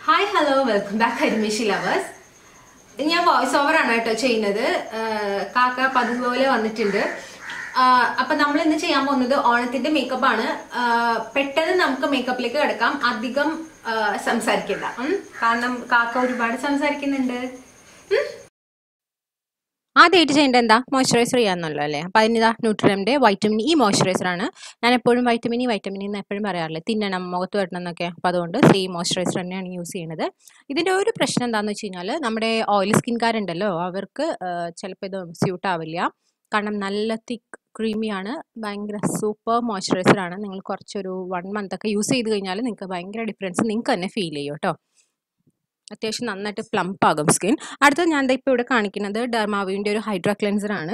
Hi hello welcome back കരിമിഷി lovers ഞാൻ voice over ആണ് കേട്ടോ ചെയ്യുന്നത് ആഹ് കാക്ക പതിവ് പോലെ വന്നിട്ടുണ്ട് ആഹ് അപ്പൊ നമ്മൾ ഇന്ന് ചെയ്യാൻ പോകുന്നത് ഓണത്തിന്റെ മേക്കപ്പ് ആണ് ആഹ് പെട്ടെന്ന് നമുക്ക് മേക്കപ്പിലേക്ക് കിടക്കാം അധികം ആഹ് സംസാരിക്കണ്ട ഉം. കാരണം കാക്ക ഒരുപാട് സംസാരിക്കുന്നുണ്ട് ഉം. ആദ്യമായിട്ട് ചെയ്യേണ്ടത് എന്താ മോയ്സ്ചറൈസർ ചെയ്യാന്നുള്ളൂ അല്ലേ അപ്പോൾ അതിനിതാ ന്യൂട്രിയമിൻ്റെ വൈറ്റമിൻ ഇ മോയ്സ്ചറൈസർ ആണ് ഞാൻ എപ്പോഴും വൈറ്റമിൻ ഇ വൈറ്റമിൻ എന്ന് എപ്പോഴും പറയാറില്ല തിന്നണം മുഖത്ത് വരണം എന്നൊക്കെ അപ്പോൾ അതുകൊണ്ട് സെയിം മോയ്സ്ചറൈസർ തന്നെയാണ് യൂസ് ചെയ്യുന്നത് ഇതിൻ്റെ ഒരു പ്രശ്നം എന്താണെന്ന് വെച്ച് കഴിഞ്ഞാൽ നമ്മുടെ ഓയിൽ സ്കിൻകാരുണ്ടല്ലോ അവർക്ക് ചിലപ്പോൾ ഇത് സ്യൂട്ട് ആവില്ല കാരണം നല്ല തിക്ക് ക്രീമിയാണ് ഭയങ്കര സൂപ്പർ മോയ്സ്ചറൈസർ ആണ് നിങ്ങൾ കുറച്ചൊരു വൺ മന്ത് ഒക്കെ യൂസ് ചെയ്ത് കഴിഞ്ഞാൽ നിങ്ങൾക്ക് ഭയങ്കര ഡിഫറൻസ് നിങ്ങൾക്ക് തന്നെ ഫീൽ ചെയ്യും കേട്ടോ അത്യാവശ്യം നന്നായിട്ട് പ്ലംപ് ആകും സ്കിൻ അടുത്തത് ഞാൻ ദാ ഇപ്പോൾ ഇവിടെ കാണിക്കുന്നത് ഡെർമാവിൻ്റെ ഒരു ഹൈഡ്രാ ക്ലെൻസർ ആണ്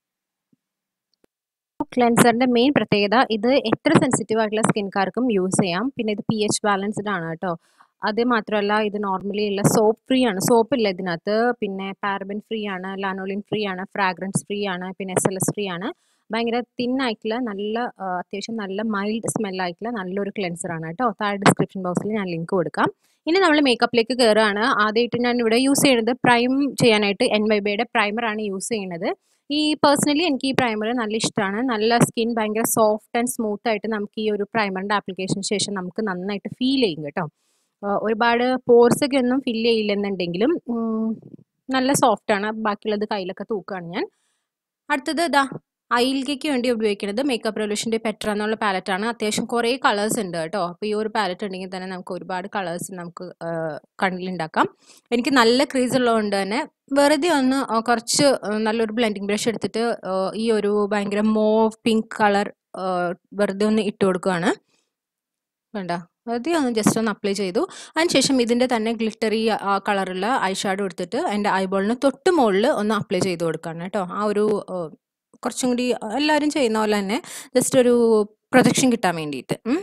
ക്ലെൻസറിന്റെ മെയിൻ പ്രത്യേകത ഇത് എത്ര സെൻസിറ്റീവ് ആയിട്ടുള്ള സ്കിൻകാർക്കും യൂസ് ചെയ്യാം പിന്നെ ഇത് പി എച്ച് ബാലൻസ്ഡ് ആണ് കേട്ടോ അത് മാത്രമല്ല ഇത് നോർമലി ഉള്ള സോപ്പ് ഫ്രീ ആണ് സോപ്പ് ഇല്ല ഇതിനകത്ത് പിന്നെ പാരബൻ ഫ്രീ ആണ് ലാനോളിൻ ഫ്രീ ആണ് ഫ്രാഗ്രൻസ് ഫ്രീ ആണ് പിന്നെ എസ് എൽ എസ് ഫ്രീ ആണ് ഭയങ്കര തിൻ ആയിട്ടുള്ള നല്ല ആ, അത്യാവശ്യം നല്ല മൈൽഡ് സ്മെല്ലായിട്ടുള്ള നല്ലൊരു ക്ലെൻസർ ആണ് കേട്ടോ താഴെ ഡിസ്ക്രിപ്ഷൻ ബോക്സിൽ ഞാൻ ലിങ്ക് കൊടുക്കാം ഇനി നമ്മൾ മേക്കപ്പിലേക്ക് കയറുകയാണ് ആദ്യമായിട്ട് ഞാൻ ഇവിടെ യൂസ് ചെയ്യുന്നത് പ്രൈം ചെയ്യാനായിട്ട് എൻ വൈ ബിയുടെ പ്രൈമറാണ് യൂസ് ചെയ്യുന്നത് ഈ പേഴ്സണലി എനിക്ക് ഈ പ്രൈമർ നല്ല ഇഷ്ടമാണ് നല്ല സ്കിൻ ഭയങ്കര സോഫ്റ്റ് ആൻഡ് സ്മൂത്ത് ആയിട്ട് നമുക്ക് ഈ ഒരു പ്രൈമറിൻ്റെ ആപ്ലിക്കേഷന് ശേഷം നമുക്ക് നന്നായിട്ട് ഫീൽ ചെയ്യും കേട്ടോ ആ, ഒരുപാട് പോർസ് ഒക്കെ ഒന്നും ഫില്ല് ചെയ്യില്ലെന്നുണ്ടെങ്കിലും ഉം, നല്ല സോഫ്റ്റ് ആണ് ബാക്കിയുള്ളത് കയ്യിലൊക്കെ തൂക്കുകയാണ് ഞാൻ അടുത്തത് ഇതാ ഐൽക്ക് വേണ്ടി ഉപയോഗിക്കുന്നത് മേക്കപ്പ് റെവല്യൂഷൻ്റെ പെട്ര എന്നുള്ള palette ആണ് അത്യാവശ്യം കുറേ കളേഴ്സ് ഉണ്ട് കേട്ടോ അപ്പോൾ ഈ ഒരു പാലറ്റ് ഉണ്ടെങ്കിൽ തന്നെ നമുക്ക് ഒരുപാട് കളേഴ്സ് നമുക്ക് ആ, കണ്ണിലുണ്ടാക്കാം എനിക്ക് നല്ല ക്രീസ് ഉള്ളതുകൊണ്ട് തന്നെ വെറുതെ ഒന്ന് ആ, കുറച്ച് ആ, നല്ലൊരു ബ്ലെൻഡിങ് ബ്രഷ് എടുത്തിട്ട് ആ, ഈ ഒരു ഭയങ്കര മോവ് പിങ്ക് കളർ വെറുതെ ഒന്ന് ഇട്ട് കൊടുക്കുകയാണ് വേണ്ട വെറുതെ ഒന്ന് ജസ്റ്റ് ഒന്ന് അപ്ലൈ ചെയ്തു അതിനുശേഷം ഇതിൻ്റെ തന്നെ ഗ്ലിറ്ററി കളറുള്ള ഐ ഷാഡോ എടുത്തിട്ട് എൻ്റെ ഐബോളിന് തൊട്ട് മുകളിൽ ഒന്ന് അപ്ലൈ ചെയ്ത് കൊടുക്കുകയാണ് കേട്ടോ ആ ഒരു ആ, കുറച്ചും കൂടി എല്ലാവരും ചെയ്യുന്ന പോലെ തന്നെ ജസ്റ്റ് ഒരു പ്രൊജക്ഷൻ കിട്ടാൻ വേണ്ടിയിട്ട് ഉം.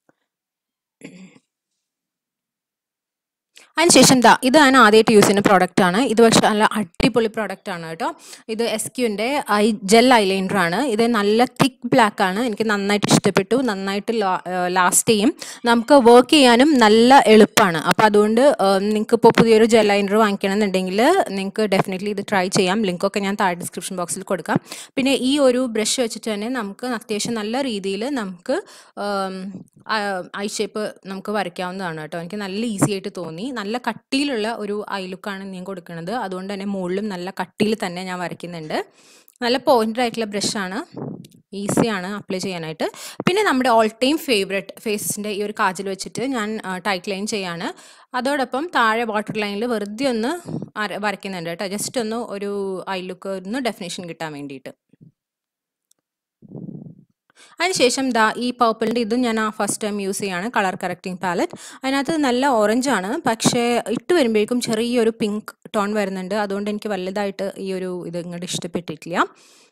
അതിനുശേഷം ദാ ഇത് ഞാൻ ആദ്യമായിട്ട് യൂസ് ചെയ്യുന്ന പ്രോഡക്റ്റ് ആണ് ഇത് പക്ഷേ നല്ല അടിപൊളി പ്രോഡക്റ്റ് ആണ് കേട്ടോ ഇത് എസ് ക്യുവിൻ്റെ ഐ ജെൽ ഐലൈനർ ആണ് ഇത് നല്ല തിക്ക് ബ്ലാക്ക് ആണ് എനിക്ക് നന്നായിട്ട് ഇഷ്ടപ്പെട്ടു നന്നായിട്ട് ലാസ്റ്റ് ചെയ്യും നമുക്ക് വർക്ക് ചെയ്യാനും നല്ല എളുപ്പമാണ് അപ്പോൾ അതുകൊണ്ട് നിങ്ങൾക്ക് ഇപ്പോൾ പുതിയൊരു ജെൽ ലൈനർ വാങ്ങിക്കണമെന്നുണ്ടെങ്കിൽ നിങ്ങൾക്ക് ഡെഫിനറ്റ്ലി ഇത് ട്രൈ ചെയ്യാം ലിങ്കൊക്കെ ഞാൻ താഴെ ഡിസ്ക്രിപ്ഷൻ ബോക്സിൽ കൊടുക്കാം പിന്നെ ഈ ഒരു ബ്രഷ് വെച്ചിട്ട് തന്നെ നമുക്ക് അത്യാവശ്യം നല്ല രീതിയിൽ നമുക്ക് ഐ ഷേപ്പ് നമുക്ക് വരയ്ക്കാവുന്നതാണ് കേട്ടോ എനിക്ക് നല്ല ഈസി ആയിട്ട് തോന്നി നല്ല കട്ടിയിലുള്ള ഒരു ഐ ലുക്കാണ് ഞാൻ കൊടുക്കുന്നത് അതുകൊണ്ട് തന്നെ മുകളിലും നല്ല കട്ടിയിൽ തന്നെ ഞാൻ വരയ്ക്കുന്നുണ്ട് നല്ല പോയിന്റഡ് ആയിട്ടുള്ള ബ്രഷാണ് ഈസിയാണ് അപ്ലൈ ചെയ്യാനായിട്ട് പിന്നെ നമ്മുടെ ഓൾ ടൈം ഫേവറേറ്റ് ഫേസിൻ്റെ ഈ ഒരു കാജൽ വെച്ചിട്ട് ഞാൻ ടൈറ്റ് ലൈൻ ചെയ്യാണ് അതോടൊപ്പം താഴെ വാട്ടർ ലൈനിൽ വെറുതെ ഒന്ന് അര- വരയ്ക്കുന്നുണ്ട് കേട്ടോ ജസ്റ്റ് ഒന്ന് ഒരു ഐ ലുക്ക് ഒന്ന് ഡെഫിനേഷൻ കിട്ടാൻ വേണ്ടിയിട്ട് അതിനുശേഷം ദാ ഈ പർപ്പിളിൻ്റെ ഇതും ഞാൻ ആ ഫസ്റ്റ് ടൈം യൂസ് ചെയ്യാണ് കളർ കറക്റ്റിംഗ് പാലറ്റ് അതിനകത്ത് നല്ല ഓറഞ്ച് ആണ് പക്ഷേ ഇട്ട് വരുമ്പോഴേക്കും ചെറിയൊരു പിങ്ക് ടോൺ വരുന്നുണ്ട് അതുകൊണ്ട് എനിക്ക് വലുതായിട്ട് ഈ ഒരു ഇത് ഇങ്ങോട്ട് ഇഷ്ടപ്പെട്ടിട്ടില്ല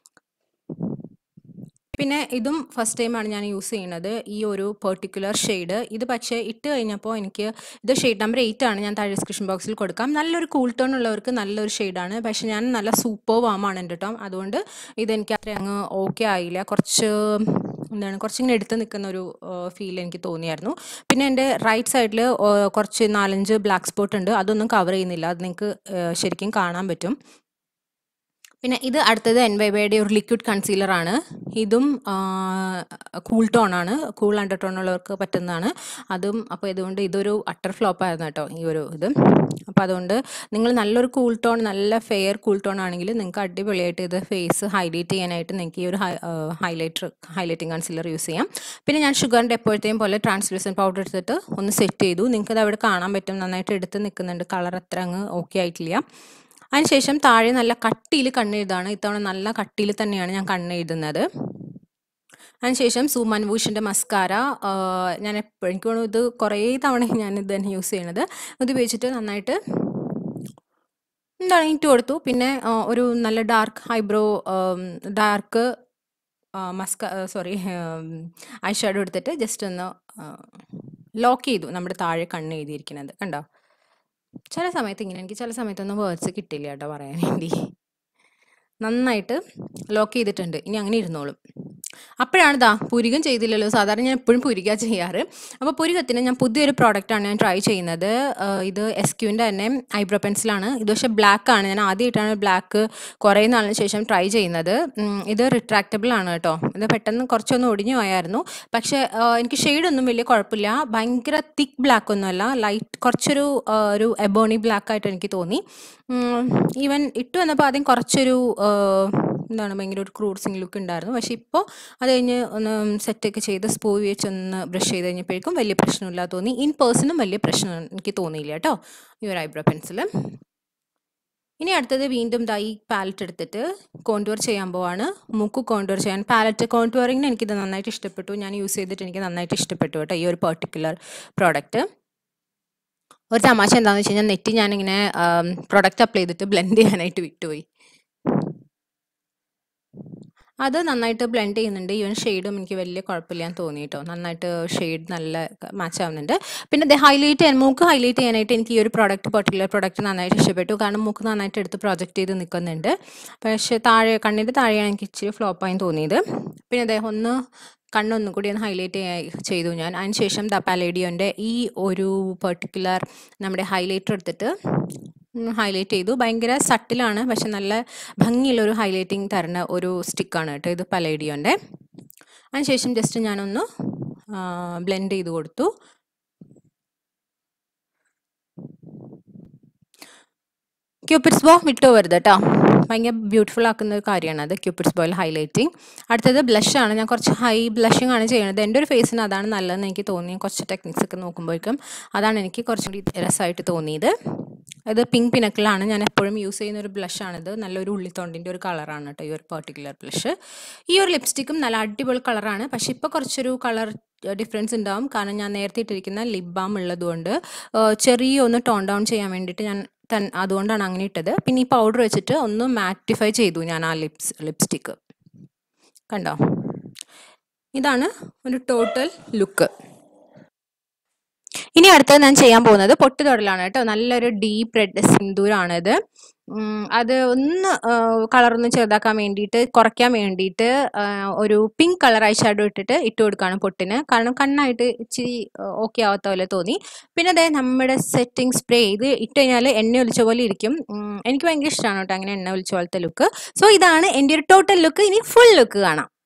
പിന്നെ ഇതും ഫസ്റ്റ് ടൈമാണ് ഞാൻ യൂസ് ചെയ്യുന്നത് ഈ ഒരു പെർട്ടിക്കുലർ ഷെയ്ഡ് ഇത് പക്ഷേ ഇട്ട് കഴിഞ്ഞപ്പോൾ എനിക്ക് ഇത് ഷെയ്ഡ് നമ്പർ എയ്റ്റ് ആണ് ഞാൻ താഴെ ഡിസ്ക്രിപ്ഷൻ ബോക്സിൽ കൊടുക്കാം നല്ലൊരു കൂൾ ടോൺ ഉള്ളവർക്ക് നല്ലൊരു ഷെയ്ഡാണ് പക്ഷേ ഞാൻ നല്ല സൂപ്പർ വാമാണ് എൻ്റെ കേട്ടോ അതുകൊണ്ട് ഇതെനിക്ക് അത്ര അങ്ങ് ഓക്കെ ആയില്ല കുറച്ച് എന്താണ് കുറച്ചിങ്ങനെ എടുത്ത് നിൽക്കുന്ന ഒരു ഫീൽ എനിക്ക് തോന്നിയായിരുന്നു പിന്നെ എൻ്റെ റൈറ്റ് സൈഡിൽ കുറച്ച് നാലഞ്ച് ബ്ലാക്ക് സ്പോട്ട് ഉണ്ട് അതൊന്നും കവർ ചെയ്യുന്നില്ല അത് നിങ്ങൾക്ക് ശരിക്കും കാണാൻ പറ്റും പിന്നെ ഇത് അടുത്തത് എൻ വൈ ബൈയുടെ ഒരു ലിക്വിഡ് കൺസീലർ ആണ് ഇതും കൂൾ ടോൺ ആണ് കൂൾ അണ്ടർ ടോൺ ഉള്ളവർക്ക് പറ്റുന്നതാണ് അതും അപ്പോൾ ഇതുകൊണ്ട് ഇതൊരു അട്ടർ ഫ്ലോപ്പ് ആയിരുന്നു കേട്ടോ ഈ ഒരു ഇത് അപ്പോൾ അതുകൊണ്ട് നിങ്ങൾ നല്ലൊരു കൂൾ ടോൺ നല്ല ഫെയർ കൂൾ ടോൺ ആണെങ്കിൽ നിങ്ങൾക്ക് അടിപൊളിയായിട്ട് ഇത് ഫേസ് ഹൈലൈറ്റ് ചെയ്യാനായിട്ട് നിങ്ങൾക്ക് ഈ ഒരു ഹൈലൈറ്റർ ഹൈലൈറ്റിംഗ് കൺസീലർ യൂസ് ചെയ്യാം പിന്നെ ഞാൻ ഷുഗറിൻ്റെ എപ്പോഴത്തെയും പോലെ ട്രാൻസ്ലൂസൻ പൗഡർ എടുത്തിട്ട് ഒന്ന് സെറ്റ് ചെയ്തു നിങ്ങൾക്ക് അത് അവിടെ കാണാൻ പറ്റും നന്നായിട്ട് എടുത്ത് നിൽക്കുന്നുണ്ട് കളർ അത്ര അങ്ങ് ഓക്കെ ആയിട്ടില്ല അതിനുശേഷം താഴെ നല്ല കട്ടിയിൽ കണ്ണെഴുതാണ് ഇത്തവണ നല്ല കട്ടിയിൽ തന്നെയാണ് ഞാൻ കണ്ണെഴുതുന്നത് അതിനുശേഷം സൂമൻ വൂഷിൻ്റെ മസ്കാര ഞാൻ എപ്പോഴും എനിക്ക് തോന്നുന്നു ഇത് കുറേ തവണ ഞാൻ ഇത് തന്നെ യൂസ് ചെയ്യണത് ഇത് ഉപയോഗിച്ചിട്ട് നന്നായിട്ട് എന്താണ് ഇട്ട് കൊടുത്തു പിന്നെ ആ, ഒരു നല്ല dark eyebrow dark mascara sorry eye shadow എടുത്തിട്ട് ജസ്റ്റ് ഒന്ന് ലോക്ക് ചെയ്തു നമ്മുടെ താഴെ കണ്ണ് എഴുതിയിരിക്കുന്നത് കണ്ടോ ചില സമയത്ത് ഇങ്ങനെ എനിക്ക് ചില സമയത്തൊന്നും വേർഡ്സ് കിട്ടില്ല കേട്ടോ പറയാൻ വേണ്ടി നന്നായിട്ട് ലോക്ക് ചെയ്തിട്ടുണ്ട് ഇനി അങ്ങനെ ഇരുന്നോളും അപ്പോഴാണ് ദാ പുരികം ചെയ്തില്ലല്ലോ സാധാരണ ഞാൻ എപ്പോഴും പുരിക ചെയ്യാറ് അപ്പോൾ പുരികത്തിന് ഞാൻ പുതിയൊരു പ്രോഡക്റ്റാണ് ഞാൻ ട്രൈ ചെയ്യുന്നത് ആ, ഇത് എസ് ക്യൂവിൻ്റെ തന്നെ ഐബ്രോ പെൻസിലാണ് ഇത് പക്ഷേ ബ്ലാക്ക് ആണ് ഞാൻ ആദ്യമായിട്ടാണ് ബ്ലാക്ക് കുറേ നാളിന് ശേഷം ട്രൈ ചെയ്യുന്നത് ഉം, ഇത് റിട്രാക്റ്റബിൾ ആണ് കേട്ടോ ഇത് പെട്ടെന്ന് കുറച്ചൊന്ന് ഒടിഞ്ഞു പോയായിരുന്നു പക്ഷേ ആ, എനിക്ക് ഷെയ്ഡൊന്നും വലിയ കുഴപ്പമില്ല ഭയങ്കര തിക്ക് ബ്ലാക്ക് ഒന്നുമല്ല ലൈറ്റ് കുറച്ചൊരു ആ, ഒരു എബോണി ബ്ലാക്ക് ആയിട്ട് എനിക്ക് തോന്നി ഈവൻ ഇട്ട് വന്നപ്പോൾ ആദ്യം കുറച്ചൊരു ആ, എന്താണ് ഭയങ്കര ഒരു ക്രൂഡ്സിങ് ലുക്ക് ഉണ്ടായിരുന്നു പക്ഷേ ഇപ്പോൾ അത് കഴിഞ്ഞ് ഒന്ന് സെറ്റൊക്കെ ചെയ്ത് സ്പൂവ് വെച്ചൊന്ന് ബ്രഷ് ചെയ്ത് കഴിഞ്ഞപ്പോഴേക്കും വലിയ പ്രശ്നമില്ല തോന്നി ഇൻ പേഴ്സണും വലിയ പ്രശ്നം എനിക്ക് തോന്നിയില്ല കേട്ടോ ഈ ഒരു ഐബ്രോ പെൻസിൽ ഇനി അടുത്തത് വീണ്ടും ദാ ഈ പാലറ്റ് എടുത്തിട്ട് കോൺടൂർ ചെയ്യാൻ പോവാണ് മൂക്ക് കോൺടൂർ ചെയ്യാൻ പാലറ്റ് കോൺടൂറിങ്ങിന് എനിക്കിത് നന്നായിട്ട് ഇഷ്ടപ്പെട്ടു ഞാൻ യൂസ് ചെയ്തിട്ട് എനിക്ക് നന്നായിട്ട് ഇഷ്ടപ്പെട്ടു കേട്ടോ ഈ ഒരു പെർട്ടിക്കുലർ പ്രോഡക്റ്റ് ഒരു തമാശ എന്താണെന്ന് വെച്ച് കഴിഞ്ഞാൽ നെറ്റ് ഞാനിങ്ങനെ പ്രൊഡക്റ്റ് അപ്ലൈ ചെയ്തിട്ട് ബ്ലെൻഡ് ചെയ്യാനായിട്ട് വിട്ടുപോയി അത് നന്നായിട്ട് ബ്ലെൻഡ് ചെയ്യുന്നുണ്ട് ഈവൻ ഷെയ്ഡും എനിക്ക് വലിയ കുഴപ്പമില്ലാന്ന് തോന്നി കേട്ടോ നന്നായിട്ട് ഷെയ്ഡ് നല്ല മാച്ച് ആവുന്നുണ്ട് പിന്നെ ഇത് ഹൈലൈറ്റ് ചെയ്യാൻ മൂക്ക് ഹൈലൈറ്റ് ചെയ്യാനായിട്ട് എനിക്ക് ഈ ഒരു പ്രോഡക്റ്റ് പെർട്ടിക്കുലർ പ്രോഡക്റ്റ് നന്നായിട്ട് ഇഷ്ടപ്പെട്ടു കാരണം മൂക്ക് നന്നായിട്ട് എടുത്ത് പ്രൊജക്റ്റ് ചെയ്ത് നിൽക്കുന്നുണ്ട് പക്ഷേ താഴെ കണ്ണിൻ്റെ താഴെയാണ് എനിക്ക് ഇച്ചിരി ഫ്ലോപ്പായി തോന്നിയത് പിന്നെ അദ്ദേഹം ഒന്ന് കണ്ണൊന്നും കൂടി ഒന്ന് ഹൈലൈറ്റ് ചെയ്തു ഞാൻ അതിനുശേഷം ദ പാലേഡിയോൻ്റെ ഈ ഒരു പെർട്ടിക്കുലർ നമ്മുടെ ഹൈലൈറ്റർ എടുത്തിട്ട് ഹൈലൈറ്റ് ചെയ്തു ഭയങ്കര സട്ടിലാണ് പക്ഷെ നല്ല ഭംഗിയുള്ള ഒരു ഹൈലൈറ്റിംഗ് തരുന്ന ഒരു സ്റ്റിക്കാണ് കേട്ടോ ഇത് പലേഡിയോൻ്റെ അതിനുശേഷം ജസ്റ്റ് ഞാനൊന്ന് ബ്ലെൻഡ് ചെയ്ത് കൊടുത്തു ക്യൂപ്പിഡ്സ് ബോ വിട്ടു പോകരുത് കേട്ടോ ഭയങ്കര ബ്യൂട്ടിഫുൾ ആക്കുന്ന ഒരു കാര്യമാണ് അത് ക്യൂപ്പിഡ്സ് ബോയിൽ ഹൈലൈറ്റിംഗ് അടുത്തത് blush ആണ് ഞാൻ കുറച്ച് ഹൈ ബ്ലഷിംഗ് ആണ് ചെയ്യുന്നത് എൻ്റെ ഒരു ഫേസിന് അതാണ് നല്ലതെന്ന് എനിക്ക് തോന്നി കുറച്ച് ടെക്നിക്സ് ഒക്കെ നോക്കുമ്പോഴേക്കും അതാണ് എനിക്ക് കുറച്ചും കൂടി രസമായിട്ട് തോന്നിയത് ഇത് പിങ്ക് പിനക്കിളാണ് ഞാൻ എപ്പോഴും യൂസ് ചെയ്യുന്ന ഒരു ബ്ലഷാണിത് നല്ലൊരു ഉള്ളിത്തോണ്ടിൻ്റെ ഒരു കളറാണ് കേട്ടോ ഈ ഒരു പെർട്ടിക്കുലർ ബ്ലഷ് ഈ ഒരു ലിപ്സ്റ്റിക്കും നല്ല അടിപൊളി കളറാണ് പക്ഷെ ഇപ്പോൾ കുറച്ചൊരു കളർ ഡിഫറൻസ് ഉണ്ടാവും കാരണം ഞാൻ നേരത്തെ ഇട്ടിരിക്കുന്ന ലിപ് ബാം ഉള്ളതുകൊണ്ട് ആ, ചെറിയ ഒന്ന് ടോൺ ഡൗൺ ചെയ്യാൻ വേണ്ടിയിട്ട് ഞാൻ തൻ അതുകൊണ്ടാണ് അങ്ങനെ ഇട്ടത് പിന്നെ ഈ പൗഡർ വെച്ചിട്ട് ഒന്ന് മാറ്റിഫൈ ചെയ്തു ഞാൻ ആ ലിപ്സ് ലിപ്സ്റ്റിക്ക് കണ്ടോ ഇതാണ് ഒരു ടോട്ടൽ ലുക്ക് ഇനി അടുത്തത് ഞാൻ ചെയ്യാൻ പോകുന്നത് പൊട്ട് തൊടലാണ് കേട്ടോ നല്ലൊരു ഡീപ്പ് റെഡ് സിന്ദൂരാണിത് ഉം, അത് ഒന്ന് കളറൊന്ന് ചെറുതാക്കാൻ വേണ്ടിയിട്ട് കുറയ്ക്കാൻ വേണ്ടിയിട്ട് ആ, ഒരു പിങ്ക് കളർ ഐ ഷാഡോ ഇട്ടിട്ട് ഇട്ട് കൊടുക്കുകയാണ് പൊട്ടിന് കാരണം കണ്ണായിട്ട് ഇച്ചിരി ഓക്കെ ആവാത്ത പോലെ തോന്നി പിന്നെ അതെ നമ്മുടെ സെറ്റിംഗ് സ്പ്രേ ഇത് ഇട്ട് കഴിഞ്ഞാൽ എണ്ണ ഒലിച്ച പോലെ ഇരിക്കും ഉം, എനിക്ക് ഭയങ്കര ഇഷ്ടമാണ് കേട്ടോ അങ്ങനെ എണ്ണ ഒലിച്ച പോലത്തെ ലുക്ക് സോ ഇതാണ് എൻ്റെ ഒരു ടോട്ടൽ ലുക്ക് ഇനി ഫുൾ ലുക്ക് കാണാം